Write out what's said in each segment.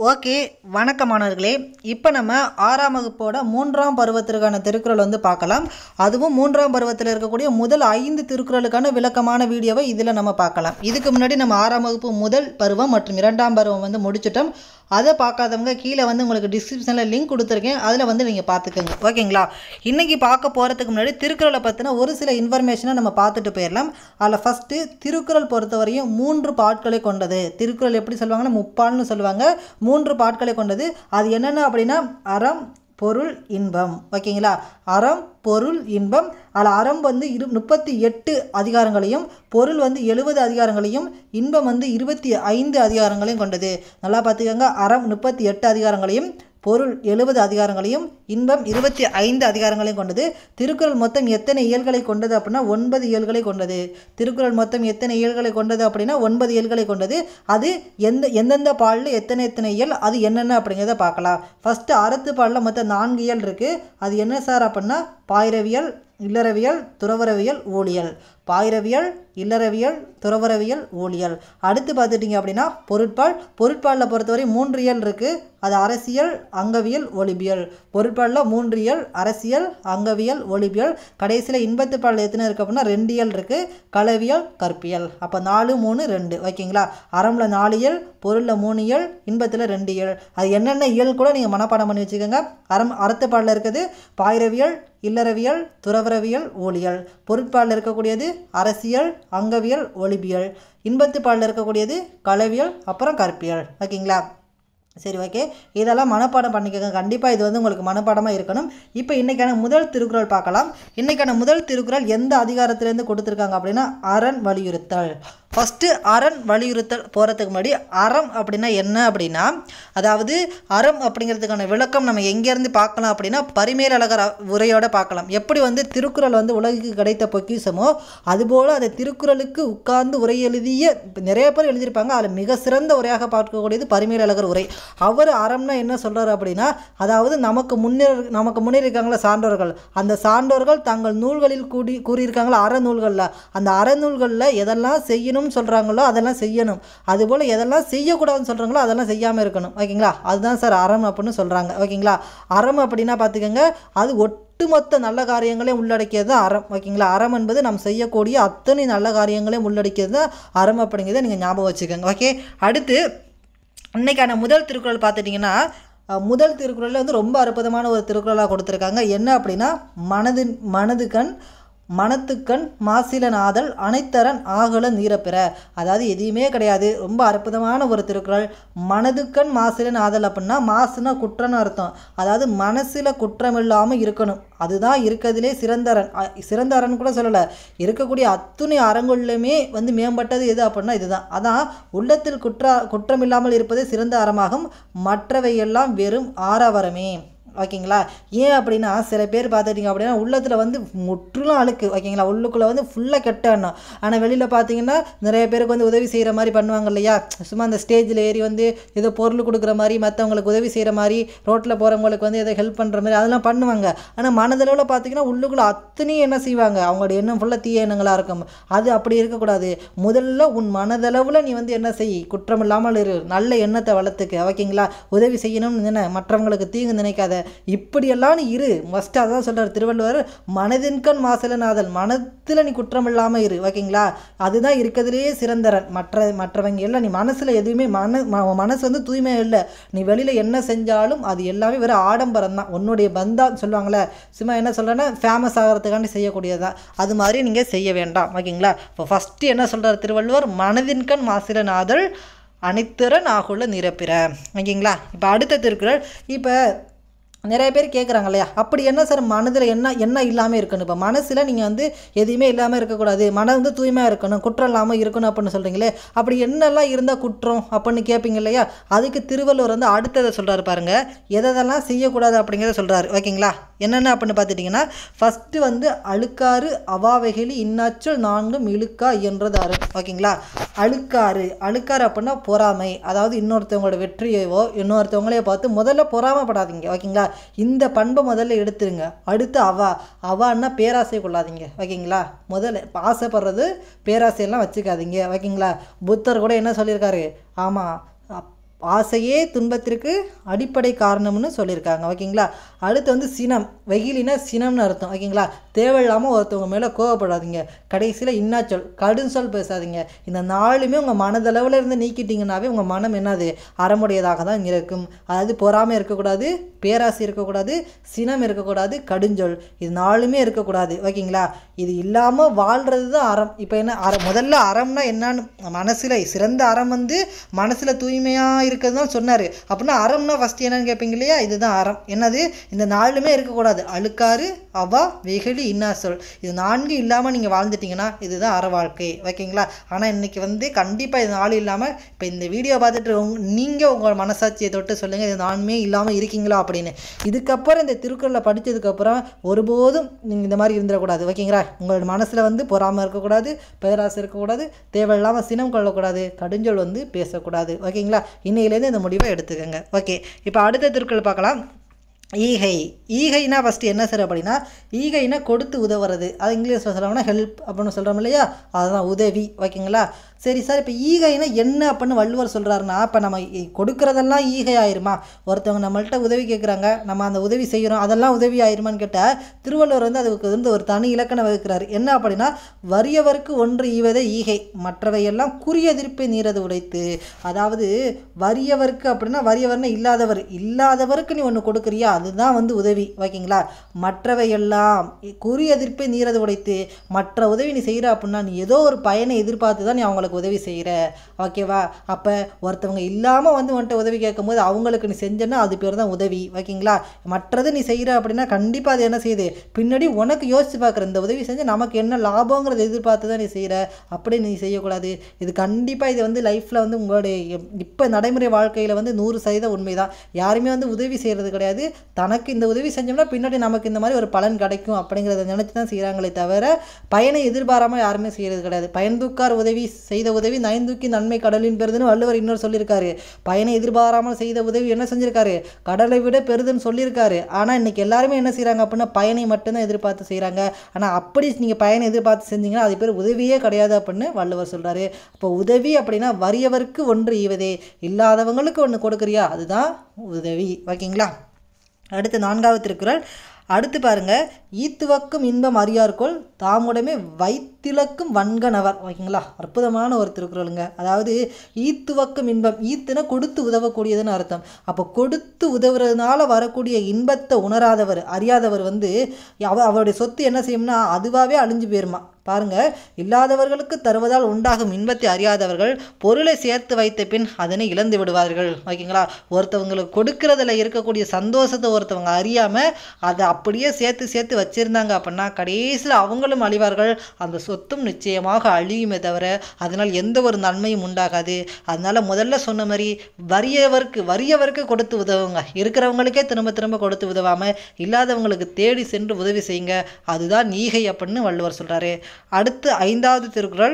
okay வணக்கம் மாணவர்களே இப்போ நம்ம ஆறாம் வகுப்போட மூன்றாம் பருவத்திற்கான திருக்குறள் வந்து பார்க்கலாம் அதுவும் மூன்றாம் பருவத்தில் இருக்கக்கூடிய முதல் ஐந்து திருக்குறளுக்கான விளக்கமான வீடியோவை இதில் நம்ம பார்க்கலாம் இதுக்கு முன்னாடி நம்ம ஆறாம் வகுப்பு முதல் பருவம் மற்றும் இரண்டாம் பருவம் வந்து முடிச்சிட்டோம் அதை பார்க்காதவங்க கீழே வந்து உங்களுக்கு டிஸ்கிரிப்ஷனில் லிங்க் கொடுத்துருக்கேன் அதில் வந்து நீங்கள் பார்த்துக்கோங்க ஓகேங்களா இன்றைக்கி பார்க்க போகிறதுக்கு முன்னாடி திருக்குறளை பற்றின ஒரு சில இன்ஃபர்மேஷனை நம்ம பார்த்துட்டு போயிடலாம் அதில் ஃபஸ்ட்டு திருக்குறள் பொறுத்தவரையும் மூன்று பாட்களை கொண்டது திருக்குறள் எப்படி சொல்லுவாங்கன்னா முப்பால்னு சொல்லுவாங்க மூன்று பாட்களை கொண்டது அது என்னென்ன அப்படின்னா அறம் பொருள் இன்பம் ஓகேங்களா அறம் பொருள் இன்பம் அதில் அறம் வந்து இரு முப்பத்தி எட்டு அதிகாரங்களையும் பொருள் வந்து எழுபது அதிகாரங்களையும் இன்பம் வந்து இருபத்தி ஐந்து அதிகாரங்களையும் கொண்டது நல்லா பார்த்துக்கோங்க அறம் முப்பத்தி எட்டு அதிகாரங்களையும் பொருள் எழுபது அதிகாரங்களையும் இன்பம் இருபத்தி ஐந்து அதிகாரங்களையும் கொண்டது திருக்குறள் மொத்தம் எத்தனை இயல்களை கொண்டது அப்படின்னா ஒன்பது இயல்களை கொண்டது திருக்குறள் மொத்தம் எத்தனை இயல்களை கொண்டது அப்படின்னா ஒன்பது இயல்களை கொண்டது அது எந்த எந்தெந்த பாலில் எத்தனை எத்தனை இயல் அது என்னென்ன அப்படிங்கிறத பார்க்கலாம் ஃபஸ்ட்டு அறத்து பாலில் மொத்தம் நான்கு இயல் இருக்குது அது என்ன சார் அப்படின்னா பாயிரவியல் இல்லறவியல் துறவரவியல் ஊழியல் பாயிரவியல் இல்லறவியல் துறவரவியல் ஊழியல் அடுத்து பார்த்துட்டிங்க அப்படின்னா பொருட்பால் பொருட்பாலில் பொறுத்தவரை மூன்று இயல் இருக்குது அது அரசியல் அங்கவியல் ஒளிபியல் பொருட்பாலில் மூன்று இயல் அரசியல் அங்கவியல் ஒளிபியல் கடைசியில் இன்பத்து பால் எத்தனை இருக்குது அப்படின்னா ரெண்டு இயல் இருக்குது களவியல் கற்பியல் அப்போ நாலு மூணு ரெண்டு ஓகேங்களா அறமில் நாலு இயல் பொருளில் மூணு இயல் இன்பத்தில் ரெண்டு இயல் அது என்னென்ன இயல் கூட நீங்கள் மனப்பாடம் பண்ணி வச்சுக்கோங்க அறம் அறத்துப்பாலில் இருக்குது பாயிரவியல் இல்லறவியல் துறவரவியல் ஊழியல் பொருட்பாலில் இருக்கக்கூடியது அரசியல் அங்கவியல் ஒளிபியல் இன்பத்து பாலில் இருக்கக்கூடியது களவியல் அப்புறம் கற்பியல் ஓகேங்களா சரி ஓகே இதெல்லாம் மனப்பாடம் பண்ணிக்கோங்க கண்டிப்பாக இது வந்து உங்களுக்கு மனப்பாடமாக இருக்கணும் இப்போ இன்றைக்கான முதல் திருக்குறள் பார்க்கலாம் இன்றைக்கான முதல் திருக்குறள் எந்த அதிகாரத்திலேருந்து கொடுத்துருக்காங்க அப்படின்னா அரண் வலியுறுத்தல் ஃபஸ்ட்டு அரண் வலியுறுத்தல் போகிறதுக்கு முன்னாடி அறம் அப்படின்னா என்ன அப்படின்னா அதாவது அறம் அப்படிங்கிறதுக்கான விளக்கம் நம்ம எங்கேருந்து பார்க்கலாம் அப்படின்னா பரிமேலழகர் உரையோட பார்க்கலாம் எப்படி வந்து திருக்குறள் வந்து உலகுக்கு கிடைத்த பொக்கிஷமோ அதுபோல் அந்த திருக்குறளுக்கு உட்கார்ந்து உரை எழுதிய நிறைய பேர் எழுதியிருப்பாங்க அதில் மிக சிறந்த உரையாக பார்க்கக்கூடியது பரிமேலழகர் உரை அவர் அறம்னா என்ன சொல்கிறார் அப்படின்னா அதாவது நமக்கு முன்னேற நமக்கு முன்னேறிருக்காங்களா சான்றோர்கள் அந்த சான்றோர்கள் தங்கள் நூல்களில் கூடி கூறியிருக்காங்களா அறநூல்களில் அந்த அறநூல்களில் எதெல்லாம் செய்யணும்னு சொல்கிறாங்களோ அதெல்லாம் செய்யணும் அதுபோல் எதெல்லாம் செய்யக்கூடாதுன்னு சொல்கிறாங்களோ அதெல்லாம் செய்யாமல் இருக்கணும் ஓகேங்களா அதுதான் சார் அறம் அப்படின்னு சொல்கிறாங்க ஓகேங்களா அறம் அப்படின்னா பார்த்துக்கோங்க அது ஒட்டுமொத்த நல்ல காரியங்களையும் உள்ளடக்கியது தான் அறம் ஓகேங்களா அறம் என்பது நாம் செய்யக்கூடிய அத்தனை நல்ல காரியங்களையும் உள்ளடக்கியது தான் அறம் அப்படிங்கிறத நீங்கள் ஞாபகம் வச்சுக்கோங்க ஓகே அடுத்து இன்றைக்கான முதல் திருக்குறள் பார்த்துட்டிங்கன்னா அஹ், முதல் திருக்குறளில் வந்து ரொம்ப அற்புதமான ஒரு திருக்குறளாக கொடுத்துருக்காங்க என்ன அப்படின்னா மனது மனதுக்கண் மனத்துக்கண் மாசிலனாதல் அனைத்தரன் ஆகல நீரப்பெற அதாவது எதையுமே கிடையாது ரொம்ப அற்புதமான ஒரு திருக்குறள் மனதுக்கண் மாசிலன் ஆதல் அப்படின்னா மாசுனா குற்றம்னு அர்த்தம் அதாவது மனசில் குற்றம் இல்லாமல் இருக்கணும் அதுதான் இருக்கிறதுலே சிறந்தரன் அ- சிறந்த அரண் கூட சொல்லலை இருக்கக்கூடிய அத்துணை அறங்களுமே வந்து மேம்பட்டது எது அப்படின்னா இதுதான் அதான் உள்ளத்தில் குற்ற குற்றம் இல்லாமல் இருப்பதே சிறந்த அறமாகும் மற்றவையெல்லாம் வெறும் ஆரவரமே ஓகேங்களா ஏன் அப்படின்னா சில பேர் பார்த்துட்டிங்க அப்படின்னா உள்ளத்தில் வந்து முற்றிலும் அழுக்கு ஓகேங்களா உள்ளுக்குள்ளே வந்து ஃபுல்லாக கெட்ட எண்ணம் ஆனால் வெளியில் பார்த்தீங்கன்னா நிறைய பேருக்கு வந்து உதவி செய்கிற மாதிரி பண்ணுவாங்க இல்லையா சும்மா அந்த ஸ்டேஜில் ஏறி வந்து ஏதோ பொருள் கொடுக்குற மாதிரி மற்றவங்களுக்கு உதவி செய்கிற மாதிரி ரோட்டில் போகிறவங்களுக்கு வந்து ஏதோ ஹெல்ப் பண்ணுற மாதிரி அதெல்லாம் பண்ணுவாங்க ஆனால் மனதளவில் பார்த்தீங்கன்னா உள்ளுக்குள்ளே அத்தனையும் என்ன செய்வாங்க அவங்களோட எண்ணம் ஃபுல்லாக தீய எண்ணங்களாக இருக்கும் அது அப்படி இருக்கக்கூடாது முதல்ல உன் மனதளவில் நீ வந்து என்ன செய் குற்றம் இல்லாமல் இரு நல்ல எண்ணத்தை வளர்த்துக்க ஓகேங்களா உதவி செய்யணும்னு என்ன மற்றவங்களுக்கு தீங்கு நினைக்காத இப்படியெல்லாம் நீ இரு மஸ்ட் அதான் சொல்கிறார் திருவள்ளுவர் மனதின்கண் மாசலனாதல் மனத்தில் நீ குற்றம் இல்லாமல் இரு ஓகேங்களா அதுதான் இருக்கிறதுலேயே சிறந்தரன் மற்ற மற்றவங்க எல்லாம் நீ மனசில் எதுவுமே மன ம- மனசு வந்து தூய்மை இல்லை நீ வெளியில் என்ன செஞ்சாலும் அது எல்லாமே வெறும் ஆடம்பரம் தான் உன்னுடைய பந்தா சொல்லுவாங்களே சும்மா என்ன சொல்கிறேன்னா ஃபேமஸ் ஆகிறதுக்காண்டி செய்யக்கூடியது தான் அது மாதிரி நீங்கள் செய்ய வேண்டாம் ஓகேங்களா இப்போ ஃபஸ்ட்டு என்ன சொல்கிறார் திருவள்ளுவர் மனதின்கண் மாசிலனாதல் அனைத்திறன் ஆகுள்ள நிரப்பிற ஓகேங்களா இப்போ அடுத்த திருக்குறள் இப்போ நிறைய பேர் கேட்குறாங்க இல்லையா அப்படி என்ன சார் மனதில் என்ன என்ன இல்லாமல் இருக்கணும் இப்போ மனசில் நீங்கள் வந்து எதுவுமே இல்லாமல் இருக்கக்கூடாது மனம் வந்து தூய்மையாக இருக்கணும் குற்றம் இல்லாமல் இருக்கணும் அப்படின்னு சொல்கிறீங்களே அப்படி என்னெல்லாம் இருந்தால் குற்றம் அப்படின்னு கேட்பீங்க இல்லையா அதுக்கு திருவள்ளுவர் வந்து அடுத்ததை சொல்கிறாரு பாருங்க எதெல்லாம் செய்யக்கூடாது அப்படிங்கிறத சொல்கிறாரு ஓகேங்களா என்னென்ன அப்படின்னு பார்த்துட்டிங்கன்னா ஃபஸ்ட்டு வந்து அழுக்காறு அவாவைகளி இன்னாச்சல் நான்கும் இழுக்கா என்றது அரு ஓகேங்களா அழுக்காறு அழுக்காறு அப்படின்னா பொறாமை அதாவது இன்னொருத்தவங்களோட வெற்றியவோ இன்னொருத்தவங்களையோ பார்த்து முதல்ல பொறாமைப்படாதீங்க ஓகேங்களா இந்த பண்பை முதல்ல எடுத்துருங்க அடுத்து அவா அவான்னா பேராசை கொள்ளாதீங்க ஓகேங்களா முதல்ல ஆசைப்படுறது பேராசையெல்லாம் வச்சுக்காதீங்க ஓகேங்களா புத்தர் கூட என்ன சொல்லியிருக்காரு ஆமாம் ஆசையே துன்பத்திற்கு அடிப்படை காரணம்னு சொல்லியிருக்காங்க ஓகேங்களா அடுத்து வந்து சினம் வெயிலினா சினம்னு அர்த்தம் ஓகேங்களா தேவையில்லாமல் ஒருத்தவங்க மேலே கோவப்படாதீங்க கடைசியில் இன்னாச்சொல் கடும் சொல் பேசாதீங்க இந்த நாலுமே உங்கள் மனதளவில் இருந்து நீக்கிட்டீங்கன்னாவே உங்கள் மனம் என்னது அறமுடையதாக தான் இருக்கும் அதாவது பொறாமை இருக்கக்கூடாது பேராசை இருக்கக்கூடாது சினம் இருக்கக்கூடாது கடுஞ்சொல் இது நாலுமே இருக்கக்கூடாது ஓகேங்களா இது இல்லாமல் வாழ்கிறது தான் அறம் இப்போ என்ன அறம் முதல்ல அறம்னா என்னன்னு மனசில் சிறந்த அறம் வந்து மனசில் தூய்மையாக இருக்கிறது தான் சொன்னார் அப்படின்னா அறம்னா ஃபஸ்ட்டு என்னன்னு கேட்பீங்க இல்லையா இதுதான் அறம் என்னது இந்த நாலுமே இருக்கக்கூடாது அழுக்காறு அவா வெகுளி இன்னா சொல் இது நான்கு இல்லாமல் நீங்கள் வாழ்ந்துட்டீங்கன்னா இதுதான் அற வாழ்க்கை ஓகேங்களா ஆனால் இன்றைக்கி வந்து கண்டிப்பாக இது நாலு இல்லாமல் இப்போ இந்த வீடியோ பார்த்துட்டு உங்க நீங்கள் உங்கள் மனசாட்சியை தொட்டு சொல்லுங்கள் இது நானுமே இல்லாமல் இருக்கீங்களா அப்படின்னு இதுக்கப்புறம் இந்த திருக்குறளை படித்ததுக்கப்புறம் ஒருபோதும் நீங்கள் இந்த மாதிரி இருந்துடக்கூடாது ஓகேங்களா உங்களோட மனசில் வந்து பொறாமல் இருக்கக்கூடாது பேராசை இருக்கக்கூடாது தேவையில்லாமல் சினம் கொள்ளக்கூடாது கடுஞ்சொல் வந்து பேசக்கூடாது ஓகேங்களா இன்னையிலேருந்து இந்த முடிவை எடுத்துக்கோங்க ஓகே இப்போ அடுத்த திருக்குறள் பார்க்கலாம் ஈகை ஈகைனா ஃபஸ்ட்டு என்ன சார் அப்படின்னா ஈகைனா கொடுத்து உதவுறது அது இங்கிலீஷில் சொல்கிறாங்கன்னா ஹெல்ப் அப்படின்னு சொல்கிறோம் இல்லையா அதுதான் உதவி ஓகேங்களா சரி சார் இப்போ ஈகைனா என்ன அப்படின்னு வள்ளுவர் சொல்கிறாருன்னா இப்போ நம்ம இ- கொடுக்கறதெல்லாம் ஈகை ஆயிருமா ஒருத்தவங்க நம்மள்ட்ட உதவி கேட்குறாங்க நம்ம அந்த உதவி செய்கிறோம் அதெல்லாம் உதவி ஆயிருமான்னு கேட்டால் திருவள்ளுவர் வந்து அதுக்கு வந்து ஒரு தனி இலக்கணம் வகுக்கிறார் என்ன அப்படின்னா வறியவருக்கு ஒன்று ஈவதே ஈகை மற்றவையெல்லாம் குறியெதிர்ப்பை நீரது உடைத்து அதாவது வறியவருக்கு அப்படின்னா வறியவர்னா இல்லாதவர் இல்லாதவருக்கு நீ ஒன்று கொடுக்குறியா அதுதான் வந்து உதவி ஓகேங்களா மற்றவையெல்லாம் குறி எதிர்ப்பை நீரது உடைத்து மற்ற உதவி நீ செய்கிற அப்படின்னா நீ ஏதோ ஒரு பயனை எதிர்பார்த்து தான் நீ அவங்களுக்கு உதவி செய்கிற ஓகேவா அப்போ ஒருத்தவங்க இல்லாமல் வந்து உன்கிட்ட உதவி கேட்கும்போது அவங்களுக்கு நீ செஞ்சேன்னா அது பேர் தான் உதவி ஓகேங்களா மற்றது நீ செய்கிற அப்படின்னா கண்டிப்பாக அது என்ன செய்யுது பின்னாடி உனக்கு யோசிச்சு பார்க்குற இந்த உதவி செஞ்சு நமக்கு என்ன லாபங்கிறத எதிர்பார்த்து தான் நீ செய்கிற அப்படி நீ செய்யக்கூடாது இது கண்டிப்பாக இது வந்து லைஃப்பில் வந்து உங்களுடைய இப்போ நடைமுறை வாழ்க்கையில் வந்து நூறு சதவீதம் உண்மைதான் யாருமே வந்து உதவி செய்கிறது கிடையாது தனக்கு இந்த உதவி செஞ்சோம்னா பின்னாடி நமக்கு இந்த மாதிரி ஒரு பலன் கிடைக்கும் அப்படிங்கிறத நினச்சி தான் செய்கிறாங்களே தவிர பயனை எதிர்பாராமல் யாருமே செய்கிறது கிடையாது பயன் தூக்கார் உதவி செய்த உதவி நயன்தூக்கி நன்மை கடலின் பெறுதுன்னு வள்ளுவர் இன்னொரு சொல்லியிருக்காரு பயனை எதிர்பாராமல் செய்த உதவி என்ன செஞ்சிருக்காரு கடலை விட பெறுதுன்னு சொல்லியிருக்காரு ஆனால் இன்னைக்கு எல்லாருமே என்ன செய்கிறாங்க அப்படின்னா பயனை மட்டும்தான் எதிர்பார்த்து செய்கிறாங்க ஆனால் அப்படி நீங்கள் பயனை எதிர்பார்த்து செஞ்சீங்கன்னா அது பேர் உதவியே கிடையாது அப்படின்னு வள்ளுவர் சொல்கிறாரு அப்போ உதவி அப்படின்னா வறியவருக்கு ஒன்று ஈவதே இல்லாதவங்களுக்கு ஒன்று கொடுக்குறியா அதுதான் உதவி ஓகேங்களா அடுத்து நான்காவது திருக்குறள் அடுத்து பாருங்க ஈத்துவக்கும் இன்பம் அறியார்கொள் தாமுடமே வைத்திலக்கும் வன்கணவர் ஓகேங்களா அற்புதமான ஒரு திருக்குறளுங்க அதாவது ஈத்துவக்கும் இன்பம் ஈத்துனா கொடுத்து உதவக்கூடியதுன்னு அர்த்தம் அப்போ கொடுத்து உதவுறதுனால வரக்கூடிய இன்பத்தை உணராதவர் அறியாதவர் வந்து அவ அவருடைய சொத்து என்ன செய்யும்னா அதுவாகவே அழிஞ்சு போயிருமா பாருங்க இல்லாதவர்களுக்கு தருவதால் உண்டாகும் இன்பத்தை அறியாதவர்கள் பொருளை சேர்த்து வைத்த பின் அதனை இழந்து விடுவார்கள் ஓகேங்களா ஒருத்தவங்களுக்கு கொடுக்கறதுல இருக்கக்கூடிய சந்தோஷத்தை ஒருத்தவங்க அறியாமல் அதை அப்படியே சேர்த்து சேர்த்து வச்சிருந்தாங்க அப்படின்னா கடைசியில் அவங்களும் அழிவார்கள் அந்த சொத்தும் நிச்சயமாக அழியுமே தவிர அதனால் எந்த ஒரு நன்மையும் உண்டாகாது அதனால முதல்ல சொன்ன மாதிரி வறியவருக்கு வறியவருக்கு கொடுத்து உதவுங்க இருக்கிறவங்களுக்கே திரும்ப திரும்ப கொடுத்து உதவாம இல்லாதவங்களுக்கு தேடி சென்று உதவி செய்யுங்க அதுதான் ஈகை அப்படின்னு வள்ளுவர் சொல்றாரு அடுத்து ஐந்தாவது திருக்குறள்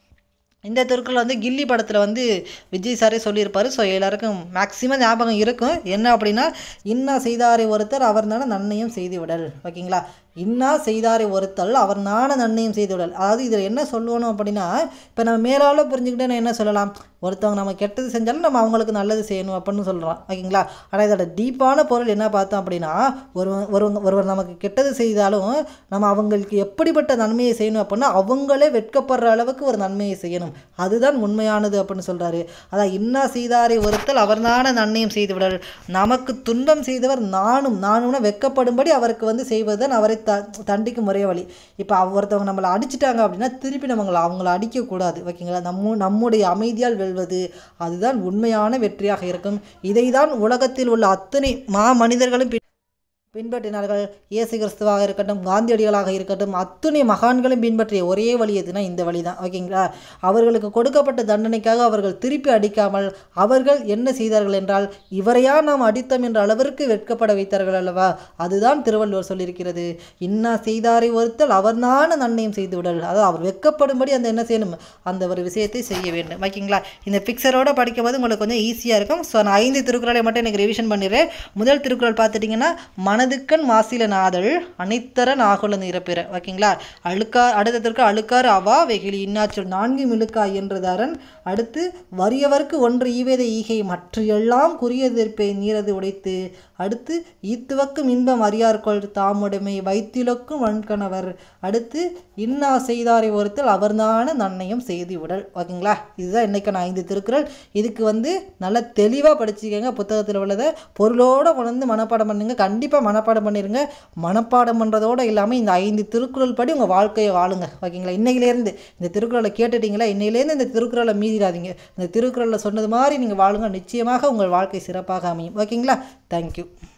இந்த திருக்குறள் வந்து கில்லி படத்தில் வந்து விஜய் சாரே சொல்லியிருப்பாரு ஸோ எல்லாருக்கும் மேக்ஸிமம் ஞாபகம் இருக்கும் என்ன அப்படின்னா இன்னா செய்தாரை ஒருத்தர் அவர் நான நன்மையும் செய்து விடல் ஓகேங்களா இன்னா செய்தாரை ஒருத்தல் அவர் நான நன்மையும் செய்து விடல் அதாவது இதில் என்ன சொல்லணும் அப்படின்னா இப்போ நம்ம மேலால புரிஞ்சுக்கிட்டே நான் என்ன சொல்லலாம் ஒருத்தவங்க நம்ம கெட்டது செஞ்சாலும் நம்ம அவங்களுக்கு நல்லது செய்யணும் அப்படின்னு சொல்கிறோம் ஓகேங்களா ஆனால் இதோட டீப்பான பொருள் என்ன பார்த்தோம் அப்படின்னா ஒரு ஒருவங்க ஒருவர் நமக்கு கெட்டது செய்தாலும் நம்ம அவங்களுக்கு எப்படிப்பட்ட நன்மையை செய்யணும் அப்படின்னா அவங்களே வெட்கப்படுற அளவுக்கு ஒரு நன்மையை செய்யணும் அதுதான் உண்மையானது அப்படின்னு சொல்கிறாரு அதான் இன்னா செய்தாரை ஒருத்தல் அவர்தான நன்மையும் செய்து விடல் நமக்கு துன்பம் செய்தவர் நானும் நானும்னா வெட்கப்படும்படி அவருக்கு வந்து செய்வதுதான் அவரை த தண்டிக்கும் ஒரே வழி இப்போ ஒருத்தவங்க நம்மளை அடிச்சிட்டாங்க அப்படின்னா திருப்பி நம்மளை அவங்கள அடிக்கக்கூடாது ஓகேங்களா நம்ம நம்முடைய அமைதியால் வெல்வது அதுதான் உண்மையான வெற்றியாக இருக்கும் இதைதான் உலகத்தில் உள்ள அத்தனை மா மனிதர்களும் பின்- பின்பற்றினார்கள் இயேசு கிறிஸ்துவாக இருக்கட்டும் காந்தியடிகளாக இருக்கட்டும் அத்துணை மகான்களும் பின்பற்றிய ஒரே வழி எதுனா இந்த வழி தான் ஓகேங்களா அவர்களுக்கு கொடுக்கப்பட்ட தண்டனைக்காக அவர்கள் திருப்பி அடிக்காமல் அவர்கள் என்ன செய்தார்கள் என்றால் இவரையா நாம் அடித்தோம் என்ற அளவிற்கு வெட்கப்பட வைத்தார்கள் அல்லவா அதுதான் திருவள்ளுவர் சொல்லியிருக்கிறது இன்னா செய்தாரை ஒருத்தல் அவர்தான நன்மையும் செய்து விடல் அதாவது அவர் வெட்கப்படும்படி அந்த என்ன செய்யணும் அந்த ஒரு விஷயத்தை செய்ய வேண்டும் ஓகேங்களா இந்த பிக்சரோட படிக்கும்போது உங்களுக்கு கொஞ்சம் ஈஸியாக இருக்கும் ஸோ நான் ஐந்து திருக்குறளை மட்டும் எனக்கு ரிவிஷன் பண்ணிடுறேன் முதல் திருக்குறள் பார்த்துட்டிங்கன்னா மனது மனதுக்கண் மாசில நாதல் அனைத்தர நாகுல நிரப்பிற ஓகேங்களா அழுக்கா அடுத்ததற்கு அழுக்காறு அவா வெகிலி இன்னாச்சொல் நான்கு மிழுக்கா என்றதாரன் அடுத்து வறியவர்க்கு ஒன்று ஈவேத ஈகை மற்ற எல்லாம் குறியதெற்பை நீரது உடைத்து அடுத்து ஈத்துவக்கும் இன்பம் அறியார்கொள் தாமுடைமை வைத்திலக்கும் வன்கணவர் அடுத்து இன்னா செய்தாரை ஒருத்தல் அவர்தான நன்மையும் செய்து விடல் ஓகேங்களா இதுதான் இன்னைக்கான ஐந்து திருக்குறள் இதுக்கு வந்து நல்லா தெளிவாக படிச்சுக்கோங்க புத்தகத்தில் உள்ளதை பொருளோடு உணர்ந்து மனப்பாடம் பண்ணுங்க கண்டிப்பாக மனப்பாடம் பண்ணிடுங்க மனப்பாடம் பண்ணுறதோடு இல்லாமல் இந்த ஐந்து திருக்குறள் படி உங்கள் வாழ்க்கையை வாழுங்க ஓகேங்களா இன்னையிலேருந்து இந்த திருக்குறளை கேட்டுட்டீங்களா இன்னையிலேருந்து இந்த திருக்குறளை மீறிடாதீங்க இந்த திருக்குறளில் சொன்னது மாதிரி நீங்கள் வாழுங்க நிச்சயமாக உங்கள் வாழ்க்கை சிறப்பாக அமையும் ஓகேங்களா தேங்க்யூ